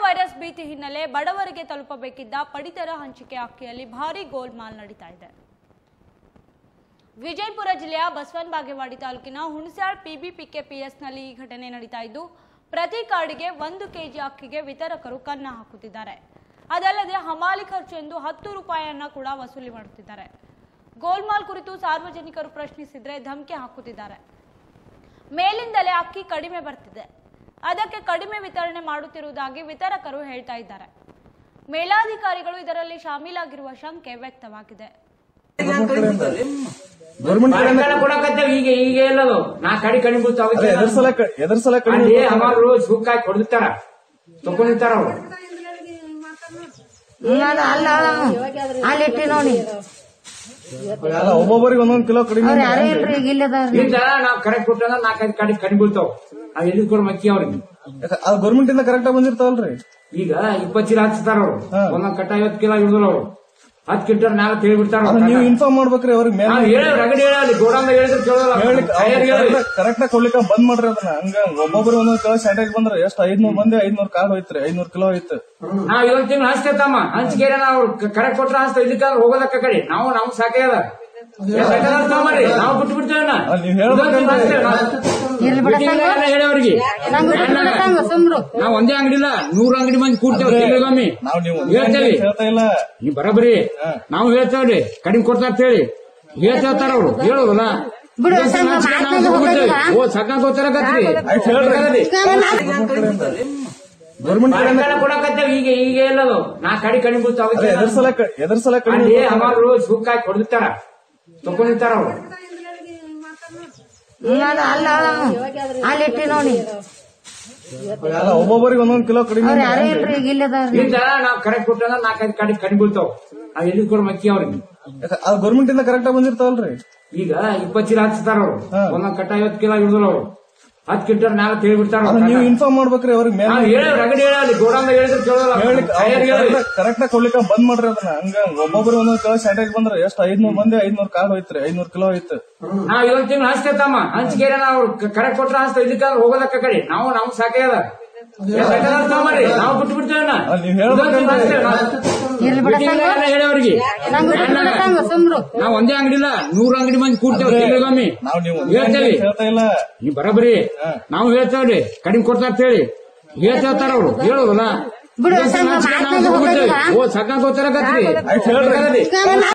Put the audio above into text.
Virus ಭೀತಿ ಹಿನ್ನೆಲೆ ಬಡವರಿಗೆ ತಲುಪಬೇಕಿದ್ದ ಪಡಿತರ ಹಂಚಿಕೆ ಅಕ್ಕಿಯಲ್ಲಿ ಭಾರೀ ಗೋಲ್ಮಾಲ್ ನಡೀತಾ ಇದೆ ವಿಜಯಪುರ ಜಿಲ್ಲೆಯ ಬಸವನ ಬಾಗೇವಾಡಿ ತಾಲೂಕಿನ ಹುಣಸ್ಯಾಳ್ ಪಿಬಿಪಿಕೆ ಪಿಎಸ್ನಲ್ಲಿ ಈ ಘಟನೆ ನಡೀತಾ ಇದ್ದು ಪ್ರತಿ ಕಾರ್ಡಿಗೆ ಒಂದು ಕೆಜಿ ಅಕ್ಕಿಗೆ ವಿತರಕರು ಕನ್ನ ಹಾಕುತ್ತಿದ್ದಾರೆ ಅದಲ್ಲದೆ ಹಮಾಲಿ ಖರ್ಚು ಎಂದು ಹತ್ತು ರೂಪಾಯಿಯನ್ನ ಕೂಡ ವಸೂಲಿ ಮಾಡುತ್ತಿದ್ದಾರೆ ಗೋಲ್ಮಾಲ್ ಕುರಿತು ಸಾರ್ವಜನಿಕರು ಪ್ರಶ್ನಿಸಿದ್ರೆ ಧಮಕಿ ಹಾಕುತ್ತಿದ್ದಾರೆ ಮೇಲಿಂದಲೇ ಅಕ್ಕಿ ಕಡಿಮೆ ಬರ್ತಿದೆ ಅದಕ್ಕೆ ಕಡಿಮೆ ವಿತರಣೆ ಮಾಡುತ್ತಿರುವುದಾಗಿ ವಿತರಕರು ಹೇಳ್ತಾ ಇದ್ದಾರೆ ಮೇಲಾಧಿಕಾರಿಗಳು ಇದರಲ್ಲಿ ಶಾಮೀಲಾಗಿರುವ ಶಂಕೆ ವ್ಯಕ್ತವಾಗಿದೆ ಗೌರ್ಮೆಂಟ್ ಬಾಳೆಕಾಯಿ ಕೊಡಕತ್ತೇವ್ ಈಗ ಈಗ ಎಲ್ಲದು ನಾ ಕಡಿ ಕಡಿಮೆ ಬೀಳ್ತಾವ ಎದ್ರ ಸಲ ಕ- ಎದ್ರ ಸಲ ಕಡಿಮೆ ಅಲ್ಲಿ ಹಮಾರು ಸುಕ್ಕಾಗಿ ಕೊಡ್ತಾರ ತಕೊಂಡಿರ್ತಾರ ಅವ್ರು ಅಲ್ಲ ಅಲ್ಲ ಅಲ್ಲಿಟ್ಟಿ ನೋಡಿ ಅಲ್ಲ ಒಬ್ಬೊಬ್ಬರಿಗೆ ಒಂದೊಂದ್ ಕಿಲೋ ಕಡಿಮೆ ಅವ್ರು ಅಂದ್ರೆ ಯಾರೇ ಹೆಂಗೆ? ಇಲ್ರಿ ಈಗ ಇಲ್ಲದಾರ ಇಂದ ನಾವ್ ಕರೆಕ್ಟ್ ಕೊಟ್ಟಂದ್ರ ನಾಲ್ಕೈದು ಕಡಿ ಕಡಿಮೆ ಬೀಳ್ತಾವ ಅದ್ ಎಲ್ಲಿ ಕೊಡ ಮಕ್ಕಿ ಅವ್ರಿಗೆ ಯಾಕ- ಅದು ಗೌರ್ಮೆಂಟ್ ಇಂದ ಕರೆಕ್ಟ್ ಆಗಿ ಬಂದಿರ್ತಾವಲ್ರಿ ಈಗ ಇಪ್ಪತ್ತು ಚೀಲ ಹಚ್ತಾರ ಅವ್ರು ಹಾ. ಒಂದೊಂದ್ ಕಟ್ಟ ಐವತ್ತು ಕಿಲೋ ಹಿಡಿದ್ರು ಅವ್ರು ಹತ್ತು ಕಿಂಟರ್ ಮ್ಯಾಲ ತಿಳಿ ಬಿಡ್ತಾರ ಅದು ನೀವು ಇನ್ಫಾರ್ಮ್ ಮಾಡ್ಬೇಕ್ರಿ ಅವ್ರಿಗೆ ಮೇಲೆ ನಾವ್ ಹೇಳ ರಗಡಿ ಹೇಳಿ ಗೋಡಂಬ ಹೇಳಿದ್ರೆ ಕೇಳೋಲ್ಲ ತಯಾರಿ ಹೇಳಿ ಕರೆಕ್ಟ್ ಆಗಿ ಕೊಡ್ಲಿಕ್ಕೆ ಬಂದ್ ಮಾಡ್ರಿ ಅದನ್ನ ಹಂಗ ಒಬ್ಬೊಬ್ರು ಒಂದೊಂದ್ ಕಿಲೋ ಶಾರ್ಟೇಜ್ ಬಂದ್ರೆ ಎಷ್ಟ್ ಐದ್ನೂರ್ ಮಂದಿ ಐದ್ನೂರ್ ಕಾಲ್ ಹೋಯ್ತ್ರಿ ಐದ್ನೂರ್ ಕಿಲೋ ಹೋಯ್ತು ನಾವ್ ಇವತ್ತು ತಿಂಗಳು ಹಚ್ತೇತಮ್ಮ ಹಂಚಿಕೆ ನಾವು ಕರೆಕ್ಟ್ ಕೊಟ್ರ ಹಚ್ತಾ ಇದಕ್ಕೆ ಹೋಗೋದಕ್ಕ ಕಡೆ ನಾವು ನಮ್ಗ್ ಸಾಕೇ ಅದ ತಗೊಂಬರ್ರಿ ನಾವು ಬಿಟ್ಟು ಬಿಡ್ತೇವೆ ಅಲ್ಲ, ನೀವ್ ಹೇಳ್ಬೇಕಂದ್ರೆ- ಇರ್ಲಿ ಬಿಡ ಸಂಘ ಹೇಳಿ ಅವ್ರಿಗೆ ಸಂಘ ಬಿಟ್ಬಿಡ ಸಂಘ ಸುಮ್ರು ನಾವ್ ಒಂದೇ ಅಂಗಡಿ ಇಲ್ಲ ನೂರ್ ಅಂಗಡಿ ಮಂದಿ ಕೂಡ್ತೇವೆ ತಿಂಗಳಿಗೊಮ್ಮೆ ನಾವ್ ನೀವು ಒಂದೇ ಹೇಳ್ತೇವೆ ಅಂತ ಹೇಳ್ತಾ ಇಲ್ಲ ನೀವ್ ಬರಬರಿ ನಾವು ಹೇಳ್ತೇವ್ರಿ ಕಡಿಮೆ ಕೊಡ್ತಾ ಅಂತ ಹೇಳಿ ಹೇಳ್ತೇವ್ತಾರ ಅವ್ರು ಹೇಳೋದಲ್ಲ ಬಿಡು ಸಂಘ ಮಾಡ್ಕೊಂಡು ಹೋಗೋದಿಲ್ಲ ಓ ಸಕ್ಕ ಹೋಗ್ತಾರ ಆಯ್ತು ಹೇಳ್ರಿ ಗೌರ್ಮೆಂಟ್ ಕಡೆಯಿಂದ ಕೊಡಕತ್ತೇವ್ ಈಗ ಈಗ ಎಲ್ಲದು ನಾ ಕಡಿ ಕಡಿಮೆ ಬೀಳ್ತಾವ ಅದೇ ಎದ್ರ ಸಲ ಕ- ಎದ್ರ ಸಲ ಕಡಿಮೆ ಅಲ್ಲಿ ಹಮಾರು ಸುಕ್ಕಾಗಿ ಕೊಡ್ತಾರ ತಕೊಂಡಿರ್ತಾರ ಅವ್ರು ಅಲ್ಲ ಅಲ್ಲ ಅಲ್ಲಿಟ್ಟಿ ನೋಡಿ ಅಲ್ಲ ಒಬ್ಬೊಬ್ಬರಿಗೆ ಒಂದೊಂದ್ ಕಿಲೋ ಕಡಿಮೆ ಅವ್ರು ಅಂದ್ರೆ ಯಾರೇ ಹೆಂಗೆ? ಇಲ್ರಿ ಈಗ ಇಲ್ಲದಾರ ಇಂದ ನಾವ್ ಕರೆಕ್ಟ್ ಕೊಟ್ಟಂದ್ರ ನಾಲ್ಕೈದು ಕಡಿ ಕಡಿಮೆ ಬೀಳ್ತಾವ ಅದ್ ಎಲ್ಲಿ ಕೊಡ ಮಕ್ಕಿ ಅವ್ರಿಗೆ ಯಾಕ- ಅದು ಗೌರ್ಮೆಂಟ್ ಇಂದ ಕರೆಕ್ಟ್ ಆಗಿ ಬಂದಿರ್ತಾವಲ್ರಿ ಈಗ ಇಪ್ಪತ್ತು ಚೀಲ ಹಚ್ತಾರ ಅವ್ರು ಹಾ. ಒಂದೊಂದ್ ಕಟ್ಟ ಐವತ್ತು ಕಿಲೋ ಹಿಡಿದ್ರು ಅವ್ರು ಹತ್ತು ಕಿಂಟರ್ ಮ್ಯಾಲ ತಿಳಿ ಬಿಡ್ತಾರ ಅದು ನೀವು ಇನ್ಫಾರ್ಮ್ ಮಾಡ್ಬೇಕ್ರಿ ಅವ್ರಿಗೆ ಮೇಲೆ ನಾವ್ ಹೇಳಿ ರಗಡಿ ಹೇಳಿ ಗೋಡಂಬ ಹೇಳಿದ್ರೆ ಕೇಳೋಲ್ಲ ತಯಾರಿ ಹೇಳಿ ಕರೆಕ್ಟ್ ಆಗಿ ಕೊಡ್ಲಿಕ್ಕೆ ಬಂದ್ ಮಾಡ್ರಿ ಅದನ್ನ ಹಂಗ ಒಬ್ಬೊಬ್ರು ಒಂದೊಂದ್ ಕಿಲೋ ಶಾರ್ಟೇಜ್ ಬಂದ್ರೆ ಎಷ್ಟ್ ಐದ್ನೂರ್ ಮಂದಿ ಐದ್ನೂರ್ ಕಾಲ್ ಹೋಯ್ತ್ರಿ ಐದ್ನೂರ್ ಕಿಲೋ ಹೋಯ್ತು ನಾವ್ ಇವತ್ತು ತಿಂಗಳು ಹಚ್ತೇತಮ್ಮ ಹಂಚಿಕೆ ನಾವು ಕರೆಕ್ಟ್ ಕೊಟ್ರ ಹಚ್ತಾ ಇದಕ್ಕೆ ಹೋಗೋದಕ್ಕ ಕಡೆ ನಾವು ನಮ್ಗ್ ಸಾಕೇ ಅದ ತಗೊಂಬರ್ರಿ ನಾವು ಬಿಟ್ಟು ಬಿಡ್ತೇವೆ ಅಲ್ಲ, ನೀವ್ ಹೇಳ್ಬೇಕಂದ್ರೆ- ಇರ್ಲಿ ಬಿಡ ಸಂಘ ಹೇಳಿ ಅವ್ರಿಗೆ ಸಂಘ ಬಿಟ್ಬಿಡ ಸಂಘ ಸುಮ್ರು ನಾವ್ ಒಂದೇ ಅಂಗಡಿ ಇಲ್ಲ ನೂರ್ ಅಂಗಡಿ ಮಂದಿ ಕೂಡ್ತೇವೆ ತಿಂಗಳಿಗೊಮ್ಮೆ ನಾವ್ ನೀವು ಒಂದೇ ಅಂತ ಹೇಳ್ತೇವೆ ಹೇಳ್ತಾ ಇಲ್ಲ ನೀವ್ ಬರಬರಿ ನಾವು ಹೇಳ್ತೇವ್ರಿ ಕಡಿಮೆ ಕೊಡ್ತಾ ಅಂತ ಹೇಳಿ ಹೇಳ್ತೇವ್ತಾರ ಅವ್ರು ಹೇಳೋದಲ್ಲ ಬಿಡು ಸಂಘ ಮಾಡ್ಕೊಂಡು ಹೋಗೋದಿಲ್ಲ ಓ ಸಕ್ಕ ಹೋಗ್ತಾರ ಆಯ್ತು ಹೇಳ್ರಿ ಸಂಘ